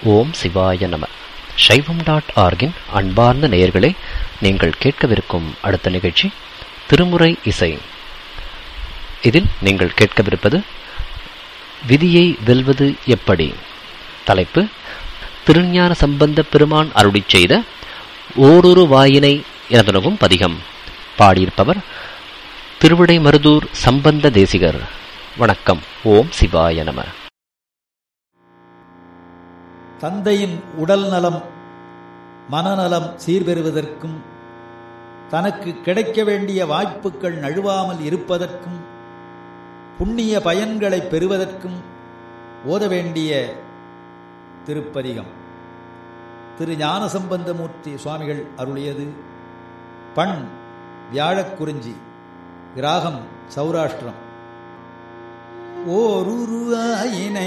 ஓம் சிவாய நம சைவம் டாட் ஆர்கின் அன்பார்ந்த நேயர்களே நீங்கள் கேட்கவிருக்கும் அடுத்த நிகழ்ச்சி திருமுறை இசை இதில் நீங்கள் கேட்கவிருப்பது விதியை வெல்வது எப்படி தலைப்பு திருஞான சம்பந்த பெருமான் அருளிச் செய்த ஓரொரு வாயினை என தொடங்கும் பதிகம் பாடியிருப்பவர் திருவிடை மருதூர் சம்பந்த தேசிகர் வணக்கம் ஓம் சிவாய நம தந்தையின் உடல் நலம் மனநலம் சீர்பெறுவதற்கும் தனக்கு கிடைக்க வேண்டிய வாய்ப்புகள் நழுவாமல் இருப்பதற்கும் புண்ணிய பயன்களை பெறுவதற்கும் ஓத வேண்டிய திருப்பதிகம் திரு ஞானசம்பந்தமூர்த்தி சுவாமிகள் அருளியது பண் வியாழக்குறிஞ்சி கிராகம் சௌராஷ்டிரம் ஓருருவாயினை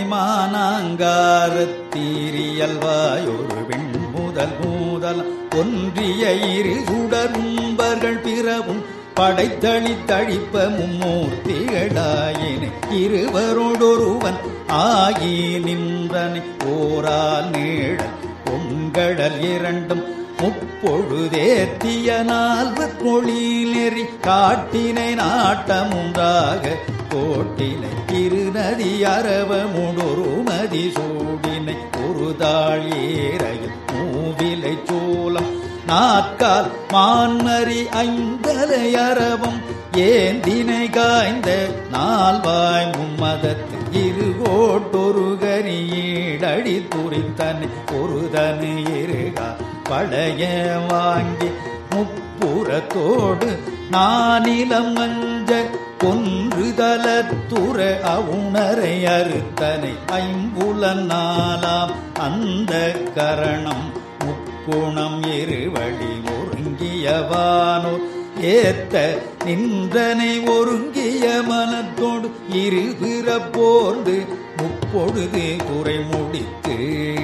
மானாங்காரத்தீரியல்வாயொரு வெண் முதல் மூதல் ஒன்றிய இரு சுடரும்பர்கள் பிறவும் படைத்தளி தழிப்ப மும்மூர்த்திகளாயினை இருவரோடொருவன் ஆகி நின்றனை ஓரால் நீழல் பொங்கடல் இரண்டும் முப்பொழுதேத்திய நால்வர் மொழி நெறி காட்டினை நாட்டமுண்டாக கோட்டினை திருநதி அரவமுடொரு மதி சூடினை ஒரு தாழ் ஏரையில் மூவிலை சோலம் நாற்கால் மான்மறி ஐந்தலை அரவம் ஏந்தினை காய்ந்த நால்வாய் மும்மதத்து இருகோட்டொரு கரியீடடி துரித்தனை ஒருதனு இருகா பழைய வாங்கி முப்புறத்தோடு நானிலம் மஞ்ச கொன்று தலத்துற அவுணரை அறுத்தனை ஐம்புலன் நாலாம் அந்த கரணம் முக்குணம் இருவழி ஒருங்கியவானோர் ஏத்த நின்றனை ஒருங்கிய மனத்தோடு இருபிற போர்ந்து முப்பொழுது குறை முடித்து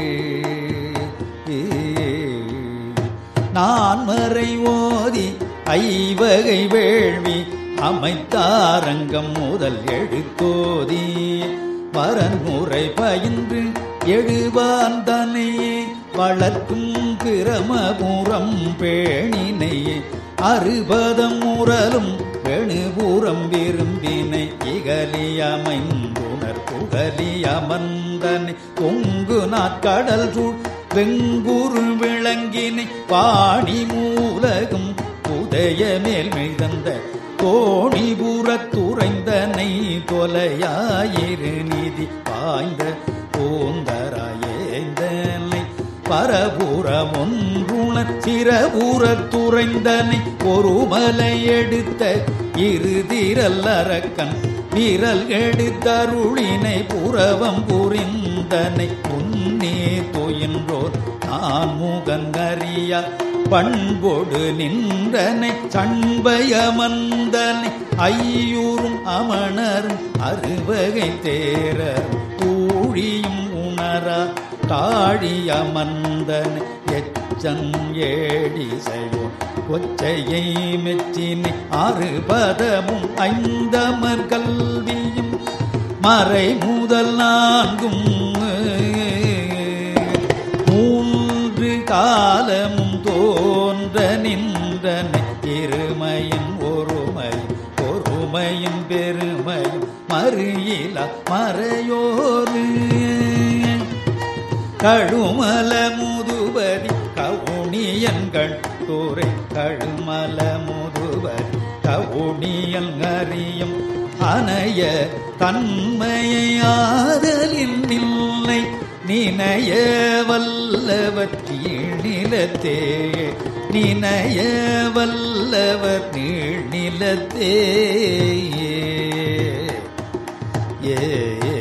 நான் மறை ஓதி ஐவகை வேள்வி அமைத்தாரங்கம் முதல் எழுத்தோதி வரன்முறை பயின்று எழுவான் தன்னையே வளர்க்கும் பிரமபுரம் பேணினையே அறுபதம் முரலும் வெணுபுறம் விரும்பினை இகலி அமைந்துணர் புகலி அமர்ந்தனை பொங்கு நாட்கடல் சூழ் வெங்குரு விளங்கினை பாணி மூலகும் புதைய மேல் மிதந்த கோணிபுறத்துறைந்தனை தொலையாயிரு நிதி பாய்ந்த பூந்தராயேந்தனை பரபுறம் ஒன்றுணர் சிறபுறத்துறைந்தனை ஒரு மலை எடுத்த இருதிரல் அரக்கன் விரல் எடுத்தருளினை புறவம் புரிந்தனை உன்னே துயின்றோர் நான் முகங்கறிய பண்பொடு நின்றனை சண்பயமந்தனை ஐயூரும் அமணரும் அறுவகை தேர ஊழியும் உணரா தாழியமந்தன் எச்சன் ஏடிசையோ கொச்சையை மெச்சினை அறுபதமும் ஐந்தமர் கல்வியும் மறை முதல் நான்கும் மூன்று காலமும் தோன்ற நின்றனை இருமையின் ஒருமை ஒருமையின் பெருமையும் மறியில மறையோரு கழுமல முதுபதி கவுனியன் கட்டுரை கழுமல முதுபதி கவுனியல் அறியும் அனைய தன்மையாதலின் நில்லை நினைய வல்லவர் நீழ்நிலத்தே நினைய வல்லவர் நீழ்நிலத்தே ஏ